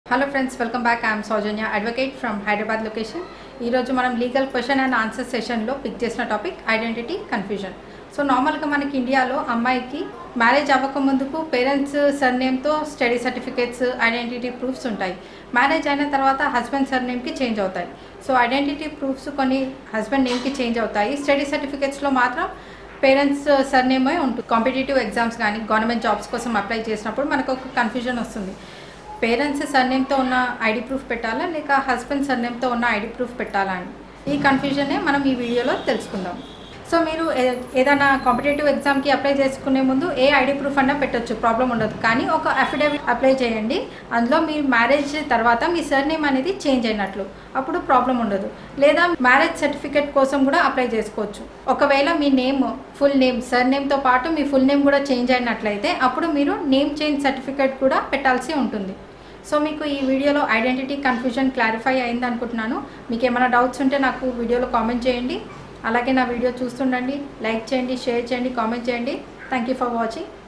hello friends welcome back I'm Soujanya advocate from Hyderabad location ఈరోజు మనం legal question and answer సెషన్లో pick చేసిన topic identity confusion so నార్మల్గా మనకి ఇండియాలో అమ్మాయికి మ్యారేజ్ అవ్వకముందుకు పేరెంట్స్ సర్నేమ్తో స్టడీ సర్టిఫికేట్స్ ఐడెంటిటీ ప్రూఫ్స్ ఉంటాయి మ్యారేజ్ అయిన తర్వాత హస్బెండ్ సర్నేమ్కి చేంజ్ అవుతాయి సో ఐడెంటిటీ ప్రూఫ్స్ కొన్ని హస్బెండ్ నేమ్కి చేంజ్ అవుతాయి స్టడీ సర్టిఫికేట్స్లో మాత్రం పేరెంట్స్ సర్నేమే ఉంటుంది కాంపిటేటివ్ ఎగ్జామ్స్ కానీ గవర్నమెంట్ జాబ్స్ కోసం అప్లై చేసినప్పుడు మనకు ఒక కన్ఫ్యూజన్ వస్తుంది పేరెంట్స్ సర్నేమ్తో ఉన్న ఐడి ప్రూఫ్ పెట్టాలా లేక హస్బెండ్ సర్నేమ్తో ఉన్న ఐడి ప్రూఫ్ పెట్టాలా అని ఈ కన్ఫ్యూజన్నే మనం ఈ వీడియోలో తెలుసుకుందాం సో మీరు ఏ- ఏదైనా కాంపిటేటివ్ ఎగ్జామ్కి అప్లై చేసుకునే ముందు ఏ ఐడి ప్రూఫ్ అన్నా పెట్టొచ్చు ప్రాబ్లం ఉండదు కానీ ఒక అఫిడవిట్ అప్లై చేయండి అందులో మీ మ్యారేజ్ తర్వాత మీ సర్నేమ్ అనేది చేంజ్ అయినట్లు అప్పుడు ప్రాబ్లం ఉండదు లేదా మ్యారేజ్ సర్టిఫికేట్ కోసం కూడా అప్లై చేసుకోవచ్చు ఒకవేళ మీ నేమ్ ఫుల్ నేమ్ సర్నేమ్తో పాటు మీ ఫుల్ నేమ్ కూడా చేంజ్ అయినట్లయితే అప్పుడు మీరు నేమ్ చేంజ్ సర్టిఫికేట్ కూడా పెట్టాల్సి ఉంటుంది సో మీకు ఈ వీడియోలో ఐడెంటిటీ కన్ఫ్యూజన్ క్లారిఫై అయింది అనుకుంటున్నాను మీకు ఏమైనా డౌట్స్ ఉంటే నాకు వీడియోలో కామెంట్ చేయండి అలాగే నా వీడియో చూస్తుండండి లైక్ చేయండి షేర్ చేయండి కామెంట్ చేయండి థ్యాంక్ యూ ఫర్ వాచింగ్